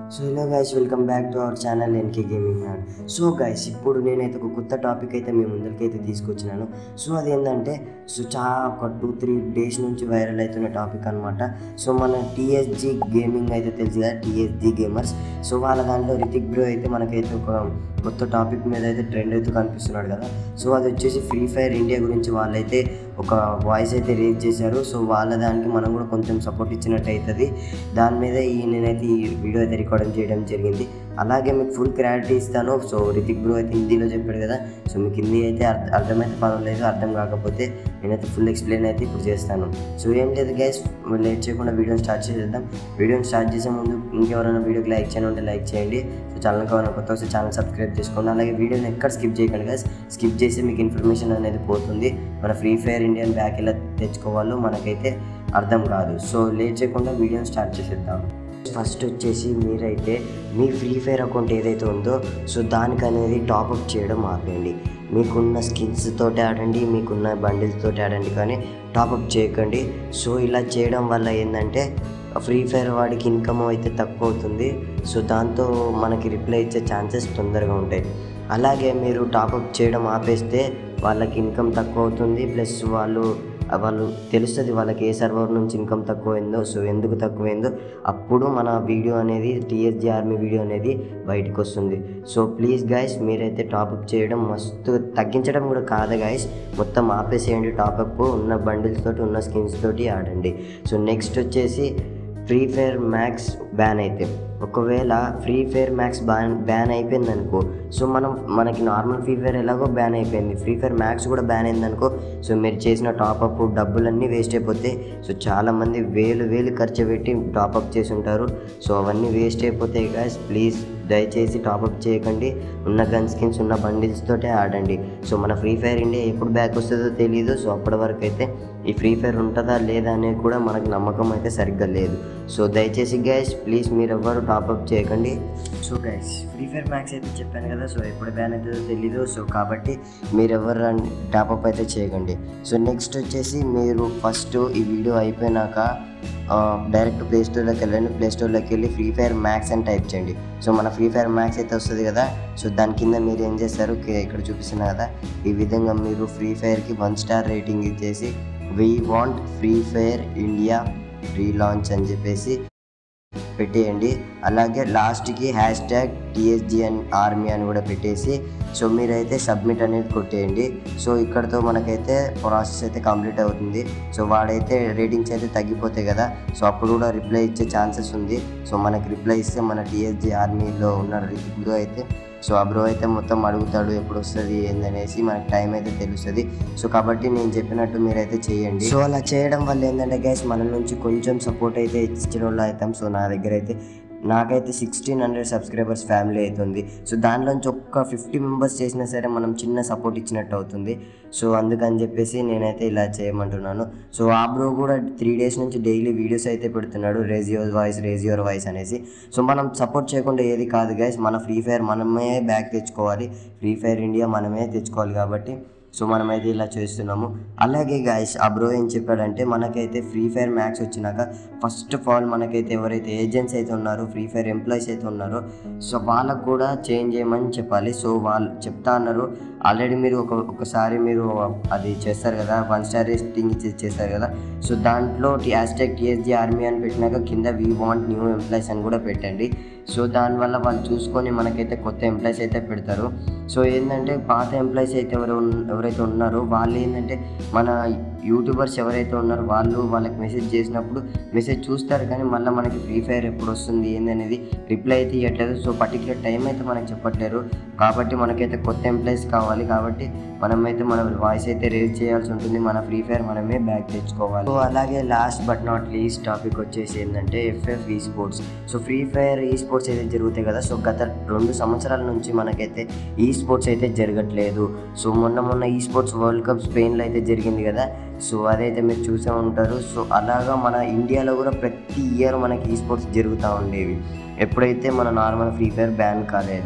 so hello guys welcome back to our channel NK gaming man so guys ఇప్పుడు నేనైతే ఒక కొత్త topic అయితే మీ ముందరికి అయితే తీసుకొచ్చినాను సో అది ఏంటంటే సో చాలా ఒక టూ త్రీ డేస్ నుంచి వైరల్ అవుతున్న టాపిక్ అనమాట సో మన టీఎస్జీ గేమింగ్ అయితే తెలుసు కదా టీఎస్జీ గేమర్స్ సో వాళ్ళ దాంట్లో రితిక్ బ్రో అయితే మనకైతే ఒక కొత్త టాపిక్ మీద అయితే ట్రెండ్ అయితే కనిపిస్తున్నాడు కదా సో అది వచ్చేసి ఫ్రీ ఫైర్ ఇండియా గురించి వాళ్ళైతే ఒక వాయిస్ అయితే రేజ్ చేశారు సో వాళ్ళ దానికి మనం కూడా కొంచెం సపోర్ట్ ఇచ్చినట్టు అవుతుంది దాని మీద ఈ నేనైతే ఈ వీడియో అయితే రికార్డింగ్ చేయడం జరిగింది అలాగే మీకు ఫుల్ క్లారిటీ ఇస్తాను సో రితిక్ బ్రో అయితే హిందీలో చెప్పాడు కదా సో మీకు హిందీ అయితే అర్థ- అర్థమైతే పర్వాలేదు అర్థం కాకపోతే నేనైతే ఫుల్ ఎక్స్ప్లెయిన్ అయితే ఇప్పుడు చేస్తాను సో ఏం లేదు గైస్ లేట్ చేయకుండా వీడియోని స్టార్ట్ చేసేద్దాం వీడియోని స్టార్ట్ చేసే ముందు ఇంకెవరైనా వీడియోకి లైక్ చేయని ఉంటే లైక్ చేయండి సో ఛానల్ కావాలన్నా కొత్త వస్తే ఛానల్ సబ్స్క్రైబ్ చేసుకోండి అలాగే వీడియోని ఎక్కడ స్కిప్ చేయకండి గైస్ స్కిప్ చేసి మీకు ఇన్ఫర్మేషన్ అనేది పోతుంది మన ఫ్రీ ఫైర్ ఇండియన్ బ్యాక్ ఎలా తెచ్చుకోవాలో మనకైతే అర్థం కాదు సో లేట్ చేయకుండా వీడియోని స్టార్ట్ చేసేద్దాం ఫస్ట్ వచ్చేసి మీరైతే మీ ఫ్రీ ఫైర్ అకౌంట్ ఏదైతే ఉందో సో దానికి అనేది టాప్అప్ చేయడం ఆపేయండి మీకున్న స్కిన్స్ తోటి ఆడండి మీకున్న బండిల్స్ తోటి ఆడండి కానీ టాప్అప్ చేయకండి సో ఇలా చేయడం వల్ల ఏంటంటే ఫ్రీ ఫైర్ వాడికి ఇన్కమ్ అయితే తక్కువ అవుతుంది సో దాంతో మనకి రిప్లై ఇచ్చే ఛాన్సెస్ తొందరగా ఉంటాయి అలాగే మీరు టాప్అప్ చేయడం ఆపేస్తే వాళ్ళకి ఇన్కమ్ తక్కువ అవుతుంది ప్లస్ వాళ్ళు వాళ్ళు తెలుస్తుంది వాళ్ళకి ఏ సర్వర్ నుంచి ఇన్కమ్ తక్కువైందో సో ఎందుకు తక్కువైందో అప్పుడు మన వీడియో అనేది టీఎస్జీ ఆర్మీ వీడియో అనేది బయటకు వస్తుంది సో ప్లీజ్ గైస్ మీరైతే టాప్అప్ చేయడం మస్తు తగ్గించడం కూడా కాదు గైస్ మొత్తం ఆపేసేయండి టాప్అప్ ఉన్న బండిల్స్ తోటి ఉన్న స్కిన్స్ తోటి ఆడండి సో నెక్స్ట్ వచ్చేసి ఫ్రీ ఫైర్ మ్యాక్స్ బ్యాన్ అయితే ఒకవేళ free fire max ban ban అయిపోయింది అనుకో సో మనం మనకి నార్మల్ ఫ్రీ ఫైర్ ఎలాగో బ్యాన్ అయిపోయింది ఫ్రీ ఫైర్ మ్యాక్స్ కూడా బ్యాన్ అయింది అనుకో సో మీరు చేసిన టాప్అప్ డబ్బులన్నీ వేస్ట్ అయిపోతాయి సో చాలామంది వేలు వేలు ఖర్చు పెట్టి టాప్అప్ చేసి ఉంటారు సో అవన్నీ వేస్ట్ అయిపోతాయి గాయస్ ప్లీజ్ దయచేసి టాప్అప్ చేయకండి ఉన్న గన్ స్కిన్స్ ఉన్న బండిల్స్ తోటే ఆడండి సో మన ఫ్రీ ఫైర్ ఇండియా ఎప్పుడు బ్యాక్ వస్తుందో తెలియదు సో అప్పటి వరకు అయితే ఈ ఫ్రీ ఫైర్ ఉంటుందా లేదా అనేది కూడా మనకు నమ్మకం అయితే సరిగ్గా లేదు సో దయచేసి గైస్ ప్లీజ్ మీరు ఎవ్వరు టాప్అప్ చేయకండి so guys free fire max అయితే చెప్పాను కదా సో ఎప్పుడు బ్యాన్ అవుతుందో తెలీదు సో కాబట్టి మీరు ఎవరు టాప్అప్ అయితే చేయకండి సో నెక్స్ట్ వచ్చేసి మీరు ఫస్ట్ ఈ వీడియో అయిపోయినాక ఆ, డైరెక్ట్ ప్లే స్టోర్లోకి వెళ్ళండి ప్లే స్టోర్లోకి వెళ్ళి ఫ్రీ ఫైర్ మ్యాక్స్ అని టైప్ చేయండి సో మన ఫ్రీ ఫైర్ మ్యాక్స్ అయితే వస్తుంది కదా సో దాని కింద మీరు ఏం చేస్తారు కి- ఇక్కడ చూపిస్తున్నా కదా ఈ విధంగా మీరు ఫ్రీ ఫైర్కి వన్ స్టార్ రేటింగ్ ఇచ్చేసి we want free fire India relaunch అని చెప్పేసి పెట్టేయండి అలాగే లాస్ట్కి హ్యాష్ ట్యాగ్ టిఎస్జిఎన్ ఆర్మీ అని కూడా పెట్టేసి సో మీరైతే సబ్మిట్ అనేది కొట్టేయండి సో ఇక్కడతో మనకైతే ప్రాసెస్ అయితే కంప్లీట్ అవుతుంది సో వాడైతే రేటింగ్స్ అయితే తగ్గిపోతాయి కదా సో అప్పుడు కూడా రిప్లై ఇచ్చే ఛాన్సెస్ ఉంది సో మనకి రిప్లై ఇస్తే మన టిఎస్జి ఆర్మీలో ఉన్న బ్రో అయితే సో ఆ బ్రో అయితే మొత్తం అడుగుతాడు ఎప్పుడు వస్తుంది ఏందనేసి మనకి టైం అయితే తెలుస్తుంది సో కాబట్టి నేను చెప్పినట్టు మీరైతే చేయండి సో అలా చేయడం వల్ల ఏంటంటే గైస్ మన నుంచి కొంచెం సపోర్ట్ అయితే ఇచ్చిన వాళ్ళు అవుతాం సో నా దగ్గర అయితే నాకైతే సిక్స్టీన్ హండ్రెడ్ సబ్స్క్రైబర్స్ ఫ్యామిలీ అవుతుంది సో దానిలోంచి ఒక్క ఫిఫ్టీ మెంబర్స్ చేసినా సరే మనం చిన్న సపోర్ట్ ఇచ్చినట్టు అవుతుంది సో అందుకని చెప్పేసి నేనైతే ఇలా చేయమంటున్నాను సో ఆ బ్రో కూడా త్రీ డేస్ నుంచి డైలీ వీడియోస్ అయితే పెడుతున్నాడు raise your voice raise your voice అనేసి సో మనం సపోర్ట్ చేయకుండా ఏది కాదు గైస్ మన ఫ్రీ ఫైర్ మనమే బ్యాక్ తెచ్చుకోవాలి ఫ్రీ ఫైర్ ఇండియా మనమే తెచ్చుకోవాలి కాబట్టి సో మనమైతే ఇలా చేస్తున్నాము అలాగే గాయస్ ఆ బ్రో ఏం చెప్పాడంటే మనకైతే ఫ్రీ ఫైర్ మ్యాక్స్ వచ్చినాక ఫస్ట్ ఆఫ్ ఆల్ మనకైతే ఎవరైతే ఏజెంట్స్ అయితే ఉన్నారో ఫ్రీ ఫైర్ ఎంప్లాయీస్ అయితే ఉన్నారో సో వాళ్ళకు కూడా చేంజ్ చేయమని చెప్పాలి సో వాళ్ళు చెప్తా అన్నారు ఆల్రెడీ మీరు ఒక ఒకసారి మీరు అది చేస్తారు కదా వన్ స్టార్ రేటింగ్ ఇచ్చి చేస్తారు కదా సో దాంట్లో హ్యాష్ ట్యాగ్ టీఎస్జీ ఆర్మీ అని పెట్టినాక కింద వీ వాంట్ న్యూ ఎంప్లాయీస్ అని కూడా పెట్టండి సో దానివల్ల వాళ్ళు చూసుకొని మనకైతే కొత్త ఎంప్లాయీస్ అయితే పెడతారు సో ఏంటంటే పాత ఎంప్లాయీస్ అయితే ఎవరు ఉన్- ఎవరైతే ఉన్నారో వాళ్ళు ఏంటంటే మన యూట్యూబర్స్ ఎవరైతే ఉన్నారో వాళ్ళు వాళ్ళకి మెసేజ్ చేసినప్పుడు మెసేజ్ చూస్తారు కానీ మళ్ళీ మనకి ఫ్రీ ఫైర్ ఎప్పుడు వస్తుంది ఏందనేది రిప్లై అయితే ఇవ్వట్లేదు సో పర్టికులర్ టైం అయితే మనకి చెప్పట్లేరు కాబట్టి మనకైతే కొత్త ఎంప్లాయీస్ కావాలి కాబట్టి మనమైతే మన వాయిస్ అయితే రేజ్ చేయాల్సి ఉంటుంది మన ఫ్రీ ఫైర్ మనమే బ్యాక్ తెచ్చుకోవాలి సో అలాగే last but not least topic వచ్చేసి ఏంటంటే FF esports so free fire esports అయితే జరుగుతాయి కదా సో గత రెండు సంవత్సరాల నుంచి మనకైతే ఈ స్పోర్ట్స్ అయితే జరగట్లేదు సో మొన్న మొన్న ఈ స్పోర్ట్స్ వరల్డ్ కప్ స్పెయిన్లో అయితే జరిగింది కదా సో అదైతే మీరు చూసే ఉంటారు సో అలాగా మన ఇండియాలో కూడా ప్రతి ఇయర్ మనకి ఈ స్పోర్ట్స్ జరుగుతూ ఉండేవి ఎప్పుడైతే మన నార్మల్ ఫ్రీ ఫైర్ బ్యాన్ కాలేదు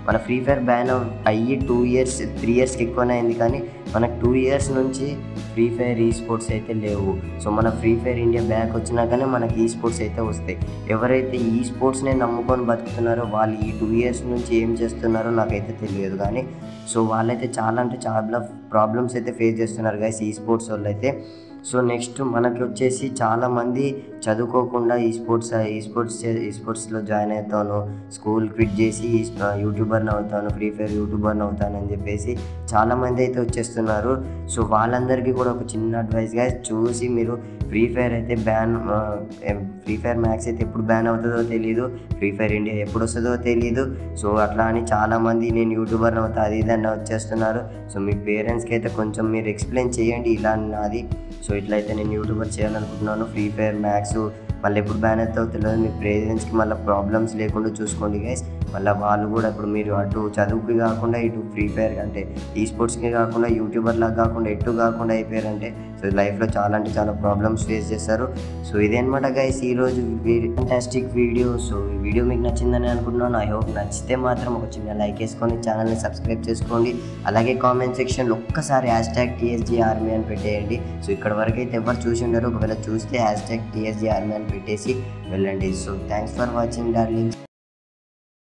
మన ఫ్రీ ఫైర్ బ్యాన్ అయ్యి టూ ఇయర్స్ త్రీ ఇయర్స్కి ఎక్కువనే అయింది కానీ మనకు టూ ఇయర్స్ నుంచి ఫ్రీ ఫైర్ ఈ స్పోర్ట్స్ అయితే లేవు సో మన ఫ్రీ ఫైర్ ఇండియా బ్యాక్ వచ్చినాకనే మనకి ఈ స్పోర్ట్స్ అయితే వస్తాయి ఎవరైతే ఈ స్పోర్ట్స్నే నమ్ముకొని బతుకుతున్నారో వాళ్ళు ఈ టూ ఇయర్స్ నుంచి ఏం చేస్తున్నారో నాకైతే తెలియదు కానీ సో వాళ్ళైతే చాలా అంటే చాలా ప్రాబ్లమ్స్ అయితే ఫేస్ చేస్తున్నారు గైస్ ఈ స్పోర్ట్స్ వాళ్ళు అయితే సో నెక్స్ట్ మనకి వచ్చేసి చాలామంది చదువుకోకుండా ఈ స్పోర్ట్స్ ఈ స్పోర్ట్స్ ఈ స్పోర్ట్స్లో జాయిన్ అవుతాను స్కూల్ క్విట్ చేసి యూట్యూబర్ని అవుతాను ఫ్రీ ఫైర్ యూట్యూబర్ని అవుతాను అని చెప్పేసి చాలామంది అయితే వచ్చేస్తున్నారు సో వాళ్ళందరికీ కూడా ఒక చిన్న అడ్వైస్గా చూసి మీరు ఫ్రీ ఫైర్ అయితే బ్యాన్ ఫ్రీ ఫైర్ మ్యాక్స్ అయితే ఎప్పుడు బ్యాన్ అవుతుందో తెలియదు ఫ్రీ ఫైర్ ఇండియా ఎప్పుడు వస్తుందో తెలియదు సో అట్లా అని చాలామంది నేను యూట్యూబర్ అవుతా అది ఇది అని వచ్చేస్తున్నారు సో మీ పేరెంట్స్కి అయితే కొంచెం మీరు ఎక్స్ప్లెయిన్ చేయండి ఇలా నాది సో ఇట్లయితే నేను యూట్యూబర్ చేయాలనుకుంటున్నాను ఫ్రీ ఫైర్ మ్యాక్స్ మళ్ళీ ఎప్పుడు బ్యాన్ అవుతుందో తెలియదు మీ పేరెంట్స్కి మళ్ళీ ప్రాబ్లమ్స్ లేకుండా చూసుకోండి గైస్ మళ్ళీ వాళ్ళు కూడా ఇప్పుడు మీరు అటు చదువుకి కాకుండా ఇటు ఫ్రీ ఫైర్ అంటే ఈ స్పోర్ట్స్కి కాకుండా యూట్యూబర్ లాగా కాకుండా ఎటు కాకుండా అయిపోయారంటే సో లైఫ్లో చాలా అంటే చాలా ప్రాబ్లమ్స్ ఫేస్ చేస్తారు సో ఇదే అనమాట గైస్ ఈరోజు ఫ్యాంటాస్టిక్ వీడియో సో ఈ వీడియో మీకు నచ్చిందని అనుకుంటున్నాను ఐ హోప్ నచ్చితే మాత్రం ఒక చిన్న లైక్ వేసుకొని ఛానల్ని సబ్స్క్రైబ్ చేసుకోండి అలాగే కామెంట్ సెక్షన్లో ఒక్కసారి హ్యాష్ ట్యాగ్ టీఎస్జీ ఆర్మీ అని పెట్టేయండి సో ఇక్కడ వరకు అయితే ఎవరు చూసి ఉండరు ఒకవేళ చూస్తే హ్యాష్ ట్యాగ్ టీఎస్జీ ఆర్మీ అని పెట్టేసి వెళ్ళండి so thanks for watching darlings